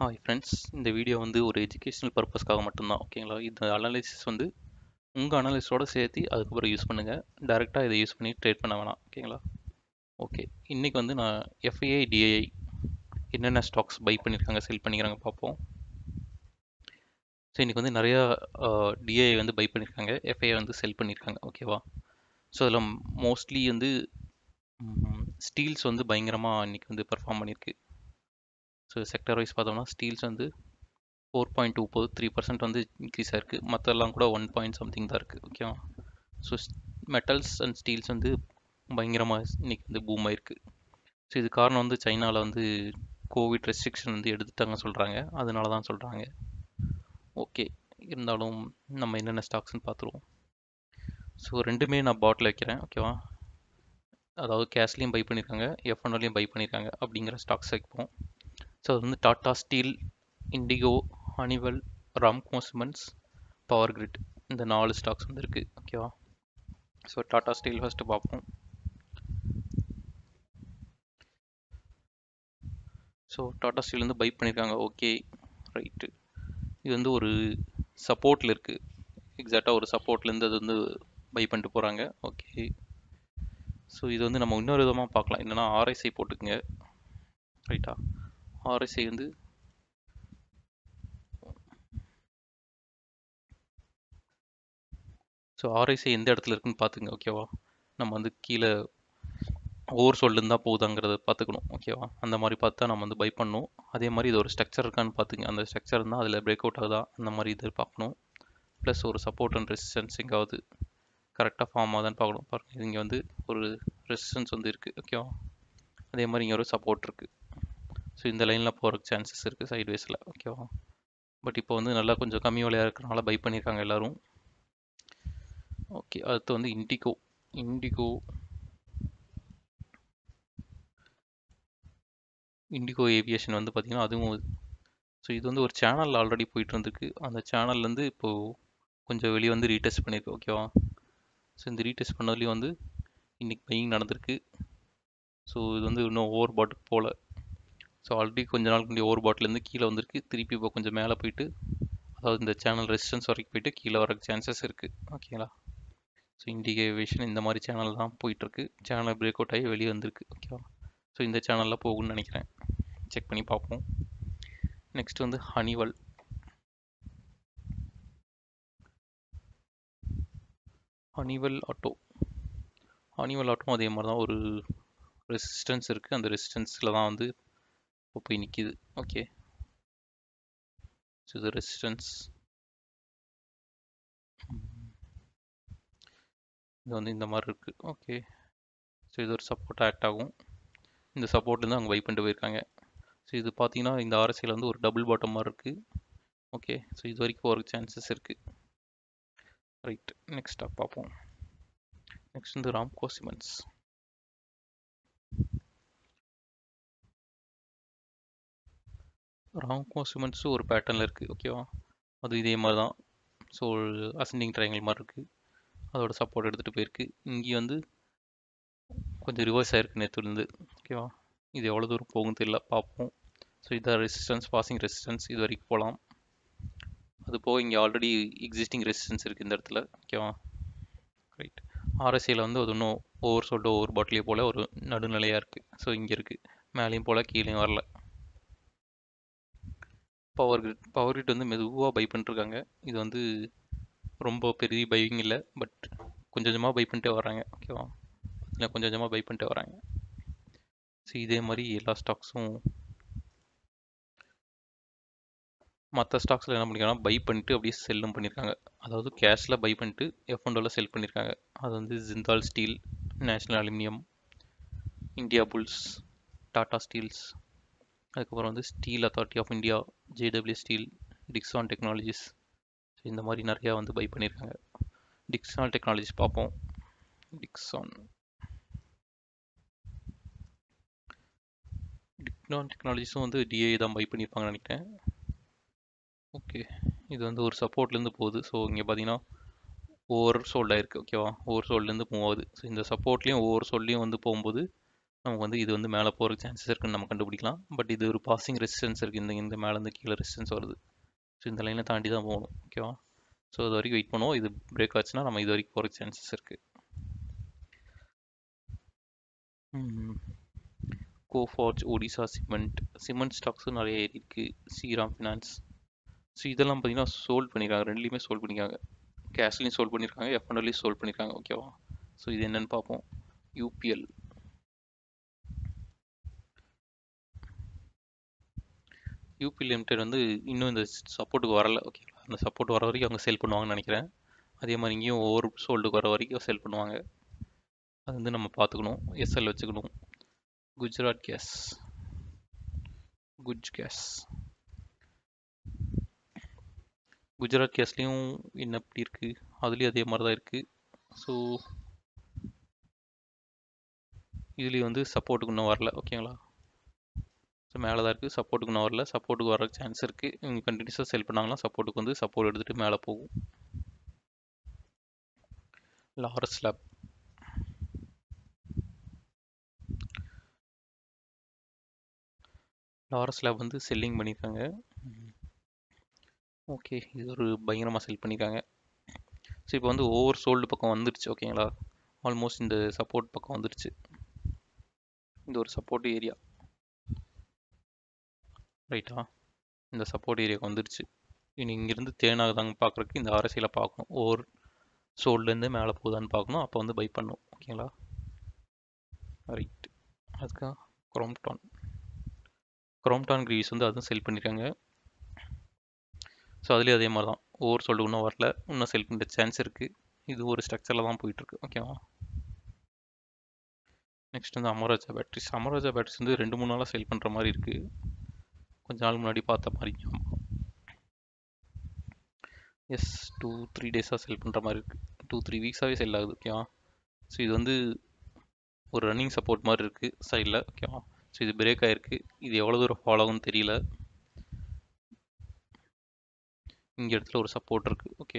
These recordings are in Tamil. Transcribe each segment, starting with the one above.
ஹாய் ஃப்ரெண்ட்ஸ் இந்த வீடியோ வந்து ஒரு எஜுகேஷனல் பர்பஸ்க்காக மட்டும்தான் ஓகேங்களா இந்த அனாலிசிஸ் வந்து உங்கள் அனாலிஸோட சேர்த்து அதுக்கப்புறம் யூஸ் பண்ணுங்கள் டேரெக்டாக இதை யூஸ் பண்ணி ட்ரேட் பண்ண வேணாம் ஓகேங்களா ஓகே இன்றைக்கி வந்து நான் எஃப்ஐஐ டிஐஐ என்னென்ன ஸ்டாக்ஸ் பை பண்ணியிருக்காங்க செல் பண்ணிக்கிறாங்க பார்ப்போம் ஸோ இன்றைக்கி வந்து நிறையா டிஐஐ வந்து பை பண்ணியிருக்காங்க எஃப்ஐஐ வந்து செல் பண்ணியிருக்காங்க ஓகேவா ஸோ அதில் மோஸ்ட்லி வந்து ஸ்டீல்ஸ் வந்து பயங்கரமாக இன்றைக்கி வந்து பெர்ஃபார்ம் பண்ணியிருக்கு ஸோ செக்டர் வைஸ் பார்த்தோம்னா ஸ்டீல்ஸ் வந்து ஃபோர் பாயிண்ட் டூ போது த்ரீ பர்சன்ட் வந்து இன்க்ரீஸ் ஆயிருக்கு மற்றெல்லாம் கூட ஒன் பாயிண்ட் சம்திங் தான் இருக்குது ஓகேவா ஸோ மெட்டல்ஸ் அண்ட் ஸ்டீல்ஸ் வந்து பயங்கரமாக இன்றைக்கி வந்து பூம் ஆயிருக்கு ஸோ இது காரணம் வந்து சைனாவில் வந்து கோவிட் ரெஸ்ட்ரிக்ஷன் வந்து எடுத்துட்டாங்க சொல்கிறாங்க அதனால தான் சொல்கிறாங்க ஓகே இருந்தாலும் நம்ம என்னென்ன ஸ்டாக்ஸ்னு பார்த்துருவோம் ஸோ ரெண்டுமே நான் பாட்டில் வைக்கிறேன் ஓகேவா அதாவது கேஷ்லேயும் பை பண்ணியிருக்காங்க எஃப்என்ஓலையும் பை பண்ணியிருக்காங்க அப்படிங்கிற ஸ்டாக்ஸ் வைப்போம் ஸோ அது வந்து Tata steel indigo Honeywell Ramco cements power grid இந்த நாலு ஸ்டாக்ஸ் வந்து இருக்குது ஓகேவா ஸோ டாட்டா ஸ்டீல் ஃபஸ்ட்டு பார்ப்போம் ஸோ டாட்டா ஸ்டீல் வந்து பை பண்ணியிருக்காங்க ஓகே ரைட்டு இது வந்து ஒரு சப்போர்ட்டில் இருக்குது எக்ஸாக்டாக ஒரு சப்போர்ட்லேருந்து அது வந்து பை பண்ணிட்டு போகிறாங்க ஓகே ஸோ இது வந்து நம்ம இன்னொரு விதமாக பார்க்கலாம் என்னென்னா ஆர்ஐசி போட்டுக்குங்க ரைட்டா ஆர்எஸ்ஐ வந்து ஸோ ஆர்எஸ்ஐ எந்த இடத்துல இருக்குன்னு பார்த்துங்க ஓகேவா நம்ம வந்து கீழே ஓவர் சோல்டுன்னு தான் போகுதாங்கிறத பார்த்துக்கணும் ஓகேவா அந்த மாதிரி பார்த்தா நம்ம வந்து பை பண்ணணும் அதே மாதிரி இது ஒரு ஸ்ட்ரக்சர் இருக்கான்னு பார்த்துங்க அந்த ஸ்ட்ரக்சர் இருந்தால் அதில் பிரேக் அவுட் ஆகுதா அந்த மாதிரி இது பார்க்கணும் ப்ளஸ் ஒரு சப்போர்ட் அண்ட் ரெசிஸ்டன்ஸ் எங்காவது கரெக்டாக ஃபார்ம் ஆகுதான்னு பார்க்கணும் பாருங்கள் இங்கே வந்து ஒரு ரெசிஸ்டன்ஸ் வந்து இருக்குது ஓகேவா அதே மாதிரி இங்கே ஒரு சப்போர்ட் இருக்குது ஸோ இந்த லைனில் போகிறதுக்கு சான்சஸ் இருக்குது சைட்வேஸில் ஓகேவா பட் இப்போ வந்து நல்லா கொஞ்சம் கம்மி விலையாக இருக்கிறனால பை பண்ணியிருக்காங்க எல்லோரும் ஓகே அடுத்து வந்து இண்டிகோ இண்டிகோ இண்டிகோ ஏவியேஷன் வந்து பார்த்திங்கன்னா அதுவும் ஸோ இது வந்து ஒரு சேனல் ஆல்ரெடி போயிட்டு இருந்திருக்கு அந்த சேனல்லேருந்து இப்போது கொஞ்சம் வெளியே வந்து ரீடெஸ்ட் பண்ணியிருக்கு ஓகேவா ஸோ இந்த ரீடெஸ்ட் பண்ணதுலேயும் வந்து இன்றைக்கி பையிங் நடந்திருக்கு ஸோ இது வந்து இன்னும் ஓவர் பாட்டுக்கு போகல ஸோ ஆல்ரெடி கொஞ்ச நாளுக்கு முன்னாடி ஓவர் பாட்டிலேருந்து கீழே வந்திருக்கு திருப்பி இப்போ கொஞ்சம் மேலே போயிட்டு அதாவது இந்த சேனல் ரெசிஸ்டன்ஸ் வரைக்கும் போயிட்டு கீழே வர சான்சஸ் இருக்குது ஓகேங்களா ஸோ இண்டிகேவேஷன் இந்த மாதிரி சேனல் தான் போயிட்டுருக்கு சேனல் பிரேக் அவுட் ஆகி வெளியே வந்திருக்கு ஓகேவா ஸோ இந்த சேனலில் போகும்னு நினைக்கிறேன் செக் பண்ணி பார்ப்போம் நெக்ஸ்ட் வந்து Honeywell Honeywell auto Honeywell auto அதே மாதிரி தான் ஒரு ரெசிஸ்டன்ஸ் இருக்குது அந்த ரெசிஸ்டன்ஸில் தான் வந்து இப்போ போய் நிற்கிது ஓகே ஸோ இது ரெசிஸ்டன்ஸ் இது வந்து இந்த மாதிரி இருக்குது ஓகே ஸோ இது ஒரு சப்போர்ட் ஆக்ட் ஆகும் இந்த சப்போர்ட்லேருந்து அவங்க பை பண்ணிட்டு போயிருக்காங்க ஸோ இது பார்த்தீங்கன்னா இந்த ஆர்எஸ்சியில் வந்து ஒரு டபுள் பாட்டம் மாதிரி இருக்குது ஓகே ஸோ இது வரைக்கும் ஒரு சான்சஸ் இருக்குது ரைட் நெக்ஸ்ட் ஸ்டாக் பார்ப்போம் நெக்ஸ்ட் வந்து ராம்கோ சிமெண்ட்ஸ் ராம்கோ சிமெண்ட்ஸும் ஒரு பேட்டர்னில் இருக்குது ஓகேவா அது இதே மாதிரி தான் ஸோ அசெண்டிங் ட்ரையாங்கிள் மாதிரி இருக்குது அதோட சப்போர்ட் எடுத்துகிட்டு போயிருக்கு இங்கே வந்து கொஞ்சம் ரிவர்ஸ் ஆகிருக்கு நேற்றுலேருந்து ஓகேவா இது எவ்வளோ தூரம் போகும் தெரியல பார்ப்போம் ஸோ இதான் ரெசிஸ்டன்ஸ் பாசிங் ரெசிஸ்டன்ஸ் இது வரைக்கும் போகலாம் அது போக இங்கே ஆல்ரெடி எக்ஸிஸ்டிங் ரெசிஸ்டன்ஸ் இருக்குது இந்த இடத்துல ஓகேவா ரைட் ஆர்எஸ்சியில் வந்து அது இன்னும் ஓவர் சொல்லிட்டு ஒவ்வொரு பாட்டிலே போல் ஒரு நடுநிலையாக இருக்குது ஸோ இங்கே இருக்குது மேலேயும் போல் கீழேயும் வரல பவர் கிரிட் பவர் கிரிட் வந்து மெதுவாக பை பண்ணிட்டுருக்காங்க இது வந்து ரொம்ப பெரிய பைவிங் இல்லை பட் கொஞ்சம் கொஞ்சமாக பை பண்ணிட்டே வராங்க ஓகேவா இல்லை கொஞ்சம் கொஞ்சமாக பை பண்ணிட்டே வராங்க ஸோ இதே மாதிரி எல்லா ஸ்டாக்ஸும் மற்ற ஸ்டாக்ஸில் என்ன பண்ணியிருக்காங்கன்னா பை பண்ணிட்டு அப்படியே செல்லும் பண்ணியிருக்காங்க அதாவது கேஷில் பை பண்ணிட்டு எஃப்என்டோவில் செல் பண்ணியிருக்காங்க அது வந்து Jindal steel national aluminium India bulls Tata steels அதுக்கப்புறம் வந்து steel authority of India JW steel Dixon technologies இந்த மாதிரி நிறையா வந்து பை பண்ணியிருக்காங்க டிக்ஸான் டெக்னாலஜிஸ் பார்ப்போம் டிக்ஸான் டிக்ஸான் டெக்னாலஜிஸும் வந்து டிஏ தான் பை பண்ணியிருப்பாங்கன்னு நினைக்கிறேன் ஓகே இது வந்து ஒரு சப்போர்ட்லேருந்து போகுது ஸோ இங்கே பார்த்தீங்கன்னா ஓவர் சோல்ட் ஆயிருக்கு ஓகேவா ஓவர் சோல்ட்லேருந்து மூவ் ஆகுது ஸோ இந்த சப்போர்ட்லேயும் ஓவர் சோல்ட்லேயும் வந்து போகும்போது நமக்கு வந்து இது வந்து மேலே போகிற சான்சஸ் இருக்குன்னு நம்ம கண்டுபிடிக்கலாம் பட் இது ஒரு பாசிங் ரெசிஸ்டன்ஸ் இருக்குது இந்த இந்த மேலேருந்து கீழே ரெசிஸ்டன்ஸ் வருது ஸோ இந்த லைனை தாண்டி தான் போகணும் ஓகேவா ஸோ அது வரைக்கும் வெயிட் பண்ணுவோம் இது பிரேக் ஆச்சுன்னா நம்ம இது வரைக்கும் போகிற சான்சஸ் இருக்குது கோஃபார்ஜ் ஒடிசா சிமெண்ட் சிமெண்ட் ஸ்டாக்ஸும் நிறைய ஏறி இருக்குது ஸ்ரீராம் ஃபினான்ஸ் ஸோ இதெல்லாம் பார்த்தீங்கன்னா சோல்ட் பண்ணியிருக்காங்க ரெண்டுலேயுமே சோல்ட் பண்ணியிருக்காங்க கேஷ்லையும் சோல்ட் பண்ணியிருக்காங்க எஃப்என்எல்லையும் சோல்ட் பண்ணியிருக்காங்க ஓகேவா ஸோ இது என்னன்னு பார்ப்போம் யூபிஎல் யூபி லிமிடெட் வந்து இன்னும் இந்த சப்போர்ட்டுக்கு வரல ஓகேங்களா அந்த சப்போர்ட் வர வரைக்கும் அவங்க செல் பண்ணுவாங்கன்னு நினைக்கிறேன் அதே மாதிரி இங்கேயும் ஒவ்வொரு சோல்டுக்கு வர வரைக்கும் செல் பண்ணுவாங்க அது வந்து நம்ம பார்த்துக்கணும் எஸ்எல் வச்சுக்கணும் குஜராத் கேஸ் குஜ் கேஸ் குஜராத் கேஸ்லேயும் என்ன எப்படி இருக்குது அதுலேயும் அதே மாதிரி தான் இருக்குது ஸோ இதுலேயும் வந்து சப்போர்ட்டுக்கு இன்னும் வரல ஓகேங்களா ஸோ மேலே தான் இருக்குது சப்போர்ட்டுக்கு இன்னும் வரல சப்போர்ட்டுக்கு வர சான்ஸ் இருக்குது இவங்க கண்டினியூஸாக செல் பண்ணாங்கன்னா சப்போர்ட்டுக்கு வந்து சப்போர்ட் எடுத்துகிட்டு மேலே போகும் லாரஸ் லேப் லாரஸ் லேப் வந்து செல்லிங் பண்ணியிருக்காங்க ஓகே இது ஒரு பயங்கரமாக செல் பண்ணியிருக்காங்க ஸோ இப்போ வந்து ஓவர் சோல்டு பக்கம் வந்துடுச்சு ஓகேங்களா ஆல்மோஸ்ட் இந்த சப்போர்ட் பக்கம் வந்துடுச்சு இந்த ஒரு சப்போர்ட் ஏரியா ரைட்டா இந்த சப்போர்ட் ஏரியாவுக்கு வந்துடுச்சு இனி இங்கேருந்து தேனாகுதாங்க பார்க்குறதுக்கு இந்த அரசியலை பார்க்கணும் ஓவர் சோல்லேருந்து மேலே போகுதான்னு பார்க்கணும் அப்போ வந்து பை பண்ணும் ஓகேங்களா ரைட் அதுக்கு குரோம்டான் குரோம்டான் கிரீஸ் வந்து அதுவும் செல் பண்ணியிருக்காங்க ஸோ அதுலேயும் அதே மாதிரி தான் ஓவர் சோல்டு இன்னும் வரல இன்னும் செல் பண்ணுற சான்ஸ் இருக்குது இது ஒரு ஸ்ட்ரக்சரில் தான் போயிட்டுருக்கு ஓகேவா நெக்ஸ்ட் வந்து அமராஜா பேட்ரிஸ் அமராஜா பேட்ரிஸ் வந்து ரெண்டு மூணு நாளாக செல் பண்ணுற மாதிரி இருக்குது கொஞ்ச நாள் முன்னாடி பார்த்த மாதிரி எஸ் டூ த்ரீ டேஸாக செல் பண்ணுற மாதிரி இருக்குது டூ த்ரீ வீக்ஸாகவே செல் ஆகுது ஓகேவா ஸோ இது வந்து ஒரு ரன்னிங் சப்போர்ட் மாதிரி இருக்குது சைடில் ஓகேவா ஸோ இது பிரேக் ஆகிருக்கு இது எவ்வளோ தூரம் ஃபாலோ ஆகும்னு தெரியல இங்கே இடத்துல ஒரு சப்போர்ட் இருக்குது ஓகே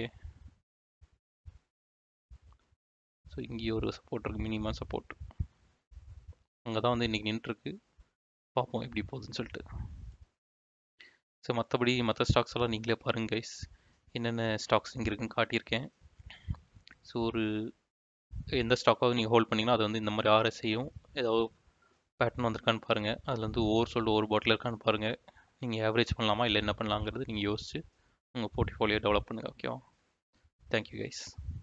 ஸோ இங்கே ஒரு சப்போர்ட் இருக்குது மினிமம் சப்போர்ட் அங்கே தான் வந்து இன்றைக்கி நின்றுருக்கு பார்ப்போம் எப்படி போகுதுன்னு சொல்லிட்டு ஸோ மற்றபடி மற்ற ஸ்டாக்ஸ் எல்லாம் நீங்களே பாருங்க கைஸ் என்னென்ன ஸ்டாக்ஸ் இங்கே இருக்குன்னு காட்டியிருக்கேன் ஸோ ஒரு எந்த ஸ்டாக்காவது நீங்கள் ஹோல்ட் பண்ணிங்கன்னா அது வந்து இந்த மாதிரி ஆர்எஸ்ஐயும் ஏதாவது பேட்டர்ன் வந்திருக்கான்னு பாருங்கள் அதில் வந்து ஓவர் சொல்லிட்டு ஒரு பாட்டில் இருக்கான்னு பாருங்கள் நீங்கள் ஆவரேஜ் பண்ணலாமா இல்லை என்ன பண்ணலாங்கிறது நீங்கள் யோசிச்சு உங்கள் போர்ட்ஃபோலியோ டெவலப் பண்ணுங்கள் ஓகேவா தேங்க்யூ கைஸ்